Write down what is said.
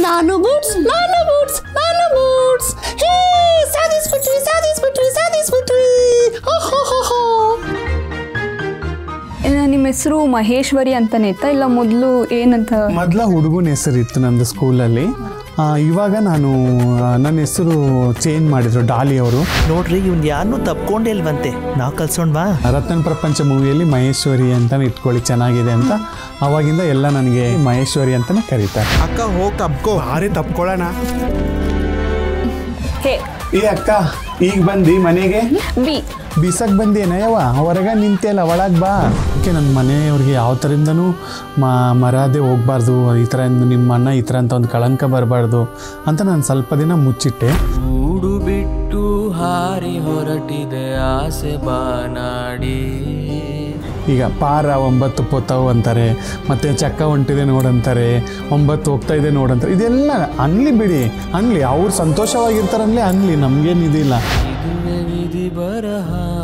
ನಾನು ಬೂಟ್ಸ್ ನಾನು ಬೂಟ್ಸ್ ನಾನು ಬೂಟ್ಸ್ ಹೇ ಸಾಧಿಸ್ಬಿಟ್ವಿ ಸಾಧಿಸ್ಬಿಟ್ವಿ ಸಾಧಿಸ್ಬಿಟ್ವಿ ಹೋ ಹೋ ಹೋ ಹೋ ನಿಮ್ಮ ಹೆಸರು ಮಹೇಶ್ವರಿ ಅಂತಾನೆ ಇತ್ತಾ ಇಲ್ಲ ಮೊದಲು ಏನಂತ ಮೊದಲ ಹುಡುಗನ ಹೆಸರು ಇತ್ತು ನಂದು ಸ್ಕೂಲಲ್ಲಿ ಆ, ಇವಾಗ ನಾನು ಆ, ನನ್ನ ಹೆಸರು ಚೇಂಜ್ ಮಾಡಿದ್ರು ಡಾಲಿ ಅವರು ನೋಡ್ರಿ ಇವ್ನ್ ಯಾರನ್ನೂ ತಪ್ಕೊಂಡೇ ಇಲ್ವಂತೆ ನಾವು ಕಲ್ಸೋಣ್ವಾ ರತನ್ ಪ್ರಪಂಚ ಮೂವಿಯಲ್ಲಿ ಮಹೇಶ್ವರಿ ಅಂತಾನೆ ಇಟ್ಕೊಳ್ಳಿ ಚೆನ್ನಾಗಿದೆ ಅಂತ ಅವಾಗಿಂದ ಎಲ್ಲ ನನಗೆ ಮಹೇಶ್ವರಿ ಅಂತಾನೆ ಕರೀತಾರೆ ಅಕ್ಕ ಹೋಗ್ ತಪ್ಕೋ ಬಾರಿ ತಪ್ಕೊಳ್ಳೋಣ ಹೇ ಏ ಅಕ್ಕ ಈಗ ಬಂದು ಮನೆಗೆ ಬಿ ಬೀಸಕ್ ಬಂದೇನಯ್ಯವ ಹೊರಗೆ ನಿಂತೆಲ್ಲ ಒಳಗೆ ಬಾ ಅದಕ್ಕೆ ನನ್ನ ಮನೆಯವ್ರಿಗೆ ಯಾವ ಥರದಿಂದನೂ ಮ ಮರ್ಯಾದೆ ಹೋಗ್ಬಾರ್ದು ಈ ಥರ ಇಂದ ನಿಮ್ಮ ಅಣ್ಣ ಈ ಥರ ಅಂತ ಒಂದು ಕಳಂಕ ಬರಬಾರ್ದು ಅಂತ ನಾನು ಸ್ವಲ್ಪ ದಿನ ಮುಚ್ಚಿಟ್ಟೆ ಗೂಡು ಬಿಟ್ಟು ಹಾರಿ ಹೊರಟಿದೆ ಆಸೆ ಬಾನಾಡಿ ಈಗ ಪಾರ ಒಂಬತ್ತು ಪೋತಾವು ಅಂತಾರೆ ಮತ್ತು ಚಕ್ಕ ಹೊಂಟಿದೆ ನೋಡಂತಾರೆ ಒಂಬತ್ತು ಹೋಗ್ತಾ ಇದೆ ನೋಡಂತಾರೆ ಇದೆಲ್ಲ ಅನ್ಲಿ ಬಿಡಿ ಅನ್ಲಿ ಅವ್ರು ಸಂತೋಷವಾಗಿರ್ತಾರನ್ಲಿ ಅನ್ಲಿ ನಮಗೇನು ಇದಿಲ್ಲ ಇದುವೆ ವಿಧಿ ಬರಹ